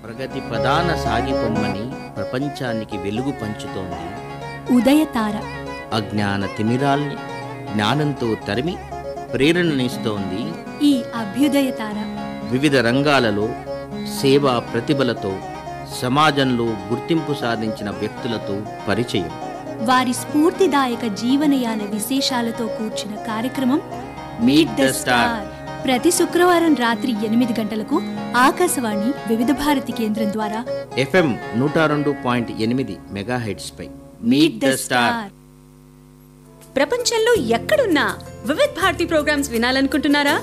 ప్రగతి ప్రధాన సాగిపొమ్మని ప్రపంచానికి వెలుగు పంచుతోంది ఉదయతార అజ్ఞాన తిమిరాల్ని జ్ఞానంతో తరిమి ప్రేరణనిస్తోంది ఈ అభ్యుదయతార వివిధ రంగాలలో సేవా ప్రతిభలతో సమాజంలో గుర్తింపు సాధించిన వ్యక్తులతో పరిచయం వారి స్ఫూర్తిదాయక జీవనయాన విశేషాలతో కూర్చిన కార్యక్రమం మీట్ ద స్టార్ ప్రతి శుక్రవారం రాత్రి ఎనిమిది గంటలకు ఆకాశవాణి వివిధ భారతి కేంద్రం ద్వారా ఎఫ్ఎం నూట రెండు పాయింట్ ఎనిమిది మెగాహెడ్స్ పై మీట్ ద స్టార్ ప్రపంచంలో ఎక్కడున్నా వివిధ్ భారతి ప్రోగ్రామ్స్ వినాలనుకుంటున్నారా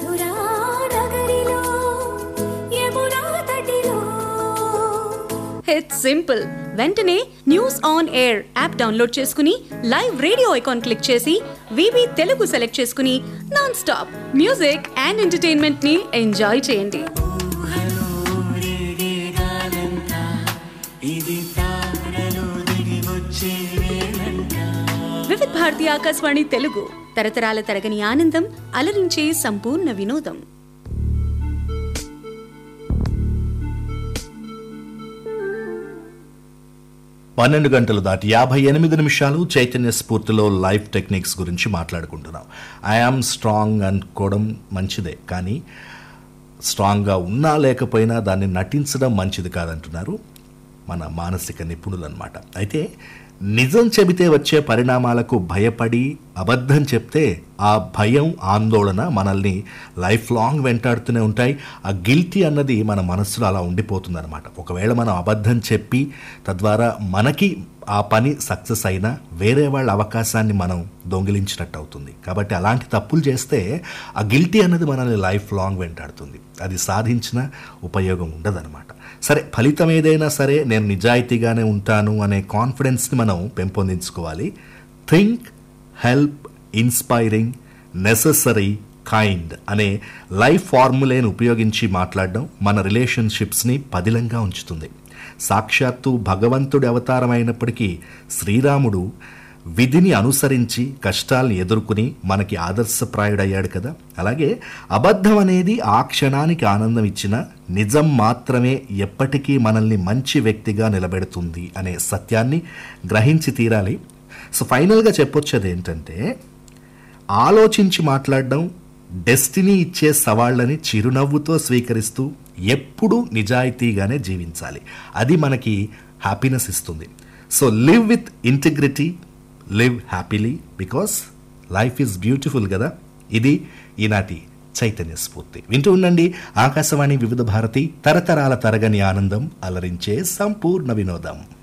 ఇట్స్ సింపుల్ వెంటనే news on air app download చేసుకుని లైవ్ రేడియో ఐకాన్ క్లిక్ చేసి వివి తెలుగు సెలెక్ట్ చేసుకుని non stop music and entertainment ని ఎంజాయ్ చేయండి వివిధ్ భారతి ఆకాశవాణి తెలుగు తరతరాల తరగని ఆనందం అలరించే సంపూర్ణ వినోదం పన్నెండు గంటలు దాటి యాభై ఎనిమిది నిమిషాలు చైతన్య స్ఫూర్తిలో లైఫ్ టెక్నిక్స్ గురించి మాట్లాడుకుంటున్నాం ఐఆమ్ స్ట్రాంగ్ అనుకోవడం మంచిదే కానీ స్ట్రాంగ్గా ఉన్నా లేకపోయినా దాన్ని నటించడం మంచిది కాదంటున్నారు మన మానసిక నిపుణులు అనమాట అయితే నిజం చెబితే వచ్చే పరిణామాలకు భయపడి అబద్ధం చెప్తే ఆ భయం ఆందోళన మనల్ని లైఫ్ లాంగ్ వెంటాడుతూనే ఉంటాయి ఆ గిల్టీ అన్నది మన మనస్సులో అలా ఉండిపోతుందన్నమాట ఒకవేళ మనం అబద్ధం చెప్పి తద్వారా మనకి ఆ పని సక్సెస్ అయినా వేరే వాళ్ళ అవకాశాన్ని మనం దొంగిలించినట్టు అవుతుంది కాబట్టి అలాంటి తప్పులు చేస్తే ఆ గిల్టీ అన్నది మనల్ని లైఫ్ లాంగ్ వెంటాడుతుంది అది సాధించిన ఉపయోగం ఉండదన్నమాట సరే ఫలితం ఏదైనా సరే నేను నిజాయితీగానే ఉంటాను అనే కాన్ఫిడెన్స్ని మనం పెంపొందించుకోవాలి think help inspiring necessary kind అనే లైఫ్ ఫార్ములేని ఉపయోగించి మాట్లాడడం మన రిలేషన్షిప్స్ని పదిలంగా ఉంచుతుంది సాక్షాత్తు భగవంతుడి అవతారం అయినప్పటికీ శ్రీరాముడు విధిని అనుసరించి కష్టాల్ని ఎదుర్కొని మనకి ఆదర్శప్రాయుడయ్యాడు కదా అలాగే అబద్ధం అనేది ఆ క్షణానికి ఆనందం ఇచ్చిన నిజం మాత్రమే ఎప్పటికీ మనల్ని మంచి వ్యక్తిగా నిలబెడుతుంది అనే సత్యాన్ని గ్రహించి తీరాలి సో ఫైనల్గా చెప్పొచ్చేది ఏంటంటే ఆలోచించి మాట్లాడడం డెస్టినీ ఇచ్చే సవాళ్ళని చిరునవ్వుతో స్వీకరిస్తూ ఎప్పుడూ నిజాయితీగానే జీవించాలి అది మనకి హ్యాపీనెస్ ఇస్తుంది so live with integrity live happily because life is beautiful కదా ఇది ఈనాటి చైతన్య స్ఫూర్తి వింటూ ఉండండి ఆకాశవాణి వివిధ భారతి తరతరాల తరగని ఆనందం అలరించే సంపూర్ణ వినోదం